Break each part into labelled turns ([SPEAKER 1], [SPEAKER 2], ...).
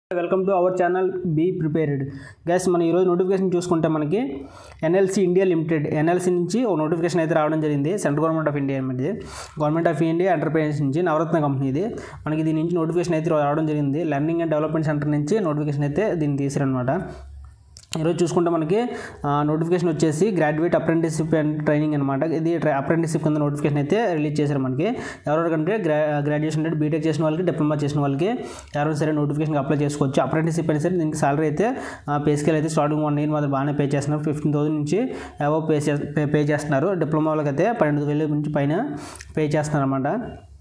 [SPEAKER 1] welcome to our channel be prepared guys మన ఈరోజు notification చూసుకుంటే మనకి ఎన్ఎల్సి ఇండియా లిమిటెడ్ ఎన్ఎల్సి నుంచి ఒక నోటిఫికేషన్ అయితే రావడం జరిగింది సెంట్రల్ గవర్నమెంట్ ఆఫ్ ఇండియా అనమాట ఇది గవర్నమెంట్ ఆఫ్ ఇండియా ఎంటర్ప్రైజెస్ నుంచి నవరత్న కంపెనీ ఇది మనకి దీని నుంచి నోటిఫికేషన్ అయితే రావడం జరిగింది లెర్నింగ్ అండ్ డెవలప్మెంట్ సెంటర్ నుంచి నోటిఫికేషన్ అయితే దీన్ని తీసారనమాట ఈరోజు చూసుకుంటే మనకి నోటిఫికేషన్ వచ్చేసి గ్రాడ్యుయేట్ అప్రెంటిస్షిప్ అండ్ ట్రైనింగ్ అనమాట ఇది అప్రెంటిస్షిప్ కింద నోటిఫికేషన్ అయితే రిలీజ్ చేశారు మనకి ఎవరికంటే గ్రా గ్రాడ్యుయేషన్ అంటే బీటెక్ చేసిన వాళ్ళకి డిప్లొమా చేసిన వాళ్ళకి ఎవరైనా సరే నోటిఫికేషన్ అప్లై చేసుకోవచ్చు అప్రెంటిస్షిప్ అయినా సరే దీనికి సాలరీ అయితే పే స్కేల్ అయితే స్టార్టింగ్ వన్ ఇయర్ మాత్రం బాగానే పే చేస్తున్నారు ఫిఫ్టీన్ థౌసండ్ నుంచి ఏవో పే చే పే చేస్తున్నారు డిప్లొమా వాళ్ళకి అయితే పన్నెండు వేల నుంచి పైన పే చేస్తున్నారు అనమాట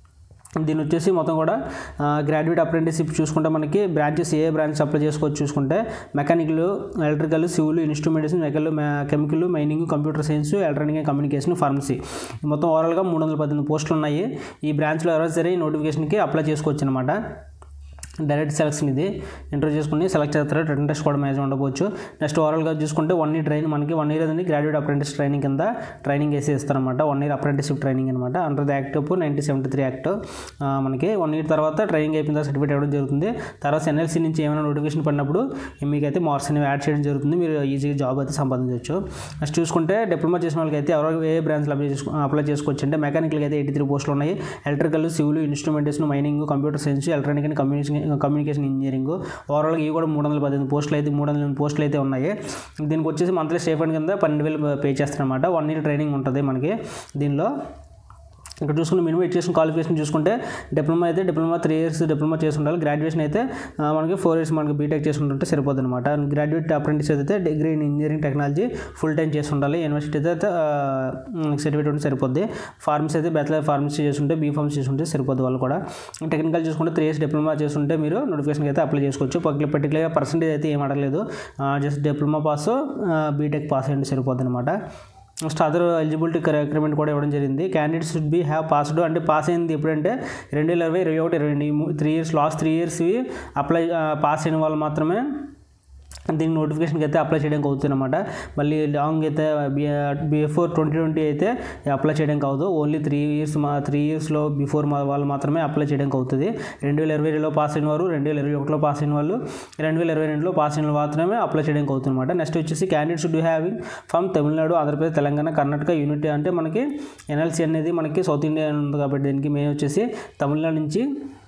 [SPEAKER 1] దీని వచ్చేసి మొత్తం కూడా గ్రాడ్యుయేట్ అప్రెంటిస్షిప్ చూసుకుంటే మనకి బ్రాంచెస్ ఏ బ్రాంచ్ అప్లై చేసుకోవచ్చు చూసుకుంటే మెకానికల్ ఎలక్ట్రికల్ సివిల్ ఇన్స్ట్రుమెంటేషన్ మెకల్ chemical mining computer science electronic and communication pharmacy మొత్తం ఓవరాల్గా మూడు వందల పద్దెనిమిది పోస్టులు ఉన్నాయి ఈ బ్రాంచ్లో ఎవరైనా సరే ఈ నోటిఫికేషన్కి అప్లై చేసుకోవచ్చు అనమాట డైరెక్ట్ సెలక్షన్ ఇది ఇంటర్వ్యూ చేసుకుని సెలెక్ట్ చేస్తారు రిటర్న్ టెస్ట్ కూడా మ్యాచ్ ఉండవచ్చు నెక్స్ట్ ఓవరాల్గా చూసుకుంటే వన్ ఇయర్ ట్రైన్ మనకి వన్ ఇయర్ అనేది గ్రాడ్యుయేట్ అప్రెంటిస్ ట్రైనింగ్ కింద ట్రైనింగ్ వేసి ఇస్తారనమాట వన్ ఇయర్ అప్రెంటిస్షిప్ ట్రైనింగ్ అనమాట under the act of nineteen seventy three act మనకి వన్ ఇయర్ తర్వాత ట్రైనింగ్ అయిపోయిన తర్వాత సర్టిఫికేట్ ఇవ్వడం జరుగుతుంది తర్వాత ఎన్ఎల్సీ నుంచి ఏమైనా నోటిఫికేషన్ పడినప్పుడు మీకైతే మార్క్స్ అనేవి యాడ్ చేయడం జరుగుతుంది మీరు ఈజీగా జాబ్ అయితే సంపాదించవచ్చు నెక్స్ట్ చూసుకుంటే డిప్లొమా చేసిన వాళ్ళకి అయితే ఎవరో ఏ బ్రాంచ్లో అప్లై చేసుకో అప్లై చేసుకోవచ్చు అంటే మెకానికల్కి అయితే ఎయిటీ త్రీ పోస్టులు ఉన్నాయి electrical civil instrumentation mining computer science electronic and communication communication engineering ఓవరాల్గా ఇవి కూడా మూడు వందల పద్దెనిమిది పోస్టులు అయితే మూడు వందల ఎనిమిది పోస్టులు అయితే ఉన్నాయి దీనికి వచ్చేసి మంత్లీ స్టేఫండ్ కింద పన్నెండు వేలు పే చేస్తారనమాట వన్ ఇయర్ ట్రైనింగ్ ఉంటుంది మనకి దీనిలో ఇక్కడ చూసుకుంటే మినిమం ఎడ్యుకేషన్ క్వాలిఫికేషన్ చూసుకుంటే డిప్లొమా అయితే డిప్లొమా త్రీ ఇయర్స్ డిప్లొమా చేసి ఉండాలి గ్రాడ్యుయేషన్ అయితే ఆ, మనకి ఫోర్ ఇయర్స్ మనకి బీటెక్ చేసి ఉంటే సరిపోతుంది అనమాట గ్రాడ్యుయేట్ అప్రెంటిస్ అయితే degree in engineering technology full time చేసి ఉండాలి యూనివర్సిటీ అయితే సర్టిఫికేట్ ఉంటే సరిపోద్ది ఫార్మసీ అయితే బ్యాచిలర్ ఫార్మసీ చేసుంటే బీ ఫార్మసీ చేసుంటే సరిపోద్ది వాళ్ళు కూడా టెక్నికల్ చూసుకుంటే త్రీ ఇయర్స్ డిప్లొమా చేస్తుంటే మీరు నోటిఫికేషన్కి అయితే అప్లై చేసుకోవచ్చు పర్టికులర్ పర్టికులర్గా పర్సెంటేజ్ అయితే ఏం అడగలేదు just diploma pass BTech pass అయ్యండి సరిపోద్ది అనమాట నెక్స్ట్ అదర్ ఎలిజిబిలిటీ రిక్రూట్మెంట్ కూడా ఇవ్వడం జరిగింది candidates should be have passed అంటే పాస్ అయింది ఎప్పుడంటే రెండు వేల ఇరవై ఇరవై ఒకటి ఇరవై రెండు త్రీ ఇయర్స్ లాస్ట్ త్రీ ఇయర్స్వి అప్లై పాస్ అయిన వాళ్ళు మాత్రమే దీనికి నోటిఫికేషన్కి అయితే అప్లై చేయడానికి అవుతుంది అనమాట మళ్ళీ లాంగ్ అయితే బిఫోర్ ట్వంటీ ట్వంటీ అయితే అప్లై చేయడానికి అవ్వదు ఓన్లీ త్రీ ఇయర్స్ మా త్రీ ఇయర్స్లో బిఫోర్ మా వాళ్ళు మాత్రమే అప్లై చేయడానికి అవుతుంది రెండు వేల ఇరవై రెండులో పాస్ అయిన వారు రెండు వేల ఇరవై ఒకటిలో పాస్ అయిన వాళ్ళు రెండు వేల ఇరవై రెండులో పాస్ అయిన వాళ్ళు మాత్రమే అప్లై చేయడానికి అవుతుంది అనమాట నెక్స్ట్ వచ్చేసి candidate should having from Tamil Nadu Andhra Pradesh Telangana Karnataka unity అంటే మనకి ఎన్ఎల్సీ అనేది మనకి సౌత్ ఇండియా ఉంది కాబట్టి దీనికి మేము వచ్చేసి తమిళనాడు నుంచి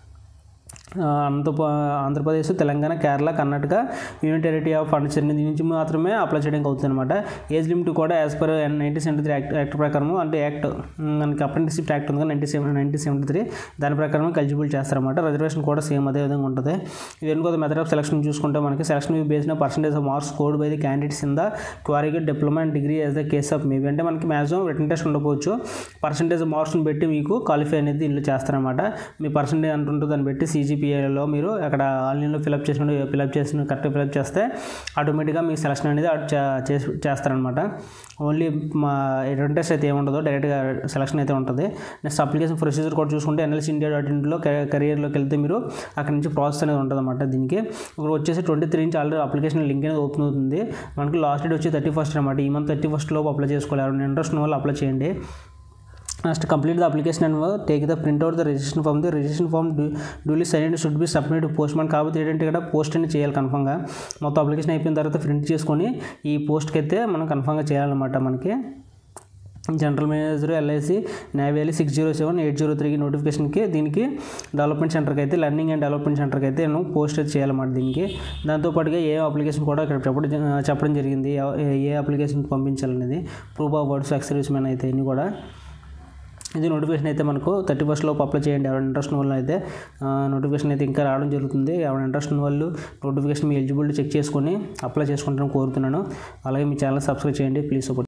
[SPEAKER 1] ఆ, Andhra Andhra Pradesh Telangana Kerala Karnataka union territory of Pondicherry దీని నుంచి మాత్రమే అప్లై చేయడానికి అవుతుంది అనమాట ఏజ్ లిమిట్ కూడా as per nineteen seventy three act act ప్రకారం అంటే యాక్ట్ మనకి అప్రెంటిస్షిప్ యాక్ట్ ఉంది ninety seven nineteen seventy three దాని ప్రకారం ఎలిజిబుల్ చేస్తారన్నమాట రిజర్వేషన్ కూడా సేమ్ అదే విధంగా ఉంటుంది ఇవన్నీ కూడా మెథడ్ ఆఫ్ సెలక్షన్ చూసుకుంటే మనకి selection based percentage of marks code by the candidates in the aggregate diploma and degree as the case of maybe అంటే మనకి మ్యాక్సిమం రిటర్న్ టెస్ట్ ఉండకపోవచ్చు పర్సెంటేజ్ మార్క్స్ని బట్టి మీకు క్వాలిఫై అనేది దీనిలో చేస్తారనమాట మీ పర్సెంటేజ్ ఎంత ఉంటుందో దాన్ని బట్టి సిజిపిఏలో మీరు అక్కడ ఆన్లైన్లో ఫిలప్ చేసిన ఫిలప్ చేసిన కరెక్ట్ ఫిలప్ చేస్తే ఆటోమేటిక్గా మీ సెలక్షన్ అనేది అటు చే- చేసి చేస్తారనమాట ఓన్లీ మా రిటర్న్ టెస్ట్ అయితే ఏముండదో డైరెక్ట్గా సెలక్షన్ అయితే ఉంటుంది నెక్స్ట్ అప్లికేషన్ ప్రొసీజర్ కూడా చూసుకుంటే ఎన్ఎల్సీ ఇండియా డాట్ ఇన్లో కెరియర్లోకి వెళ్తే మీరు అక్కడ నుంచి ప్రాసెస్ అనేది ఉంటుంది అనమాట దీనికి ఇప్పుడు వచ్చేసి ట్వంటీ త్రీ నుంచి ఆల్రెడీ అప్లికేషన్ లింక్ అనేది ఓపెన్ అవుతుంది మనకి లాస్ట్ డేట్ వచ్చి థర్టీ ఫస్ట్ అనమాట ఈ మంత్ థర్టీ ఫస్ట్ లోపు అప్లై చేసుకోవాలి ఎవరైనా ఇంట్రెస్ట్ ఉన్న వాళ్ళు అప్లై చేయండి next complete the application and take the print out the registration form the registration form duly sign should be submit postman కాబట్టి ఏంటంటే ఇక్కడ పోస్ట్ అనేది చేయాలి కన్ఫర్మ్గా మొత్తం అప్లికేషన్ అయిపోయిన తర్వాత ప్రింట్ చేసుకొని ఈ పోస్ట్కి అయితే మనం కన్ఫర్మ్గా చేయాలన్నమాట మనకి general manager LIC Neyveli six zero seven eight zero త్రీకి నోటిఫికేషన్కి దీనికి డెవలప్మెంట్ సెంటర్కి అయితే లెర్నింగ్ అండ్ డెవలప్మెంట్ సెంటర్కి అయితే నేను పోస్ట్ అయితే చేయాలన్నమాట దీనికి దాంతోపాటుగా ఏ అప్లికేషన్ కూడా ఇక్కడ చెప్పడం జ- చెప్పడం జరిగింది ఏ- ఏ అప్లికేషన్ పంపించాలనేది proof of words ex service man అయితే ఇన్ని కూడా ఇది నోటిఫికేషన్ అయితే మనకు థర్టీ ఫస్ట్ లోపు అప్లై చేయండి ఎవరైనా ఇంట్రెస్ట్ ఉన్న వాళ్ళు అయితే నోటిఫికేషన్ అయితే ఇంకా రావడం జరుగుతుంది ఎవరైనా ఇంట్రెస్ట్ ఉన్న వాళ్ళు నోటిఫికేషన్ మీ ఎలిజిబిలిటీ చెక్ చేసుకొని అప్లై చేసుకుంటారని కోరుతున్నాను అలాగే మీ ఛానల్ సబ్స్క్రైబ్ చేయండి ప్లీజ్ సపోర్ట్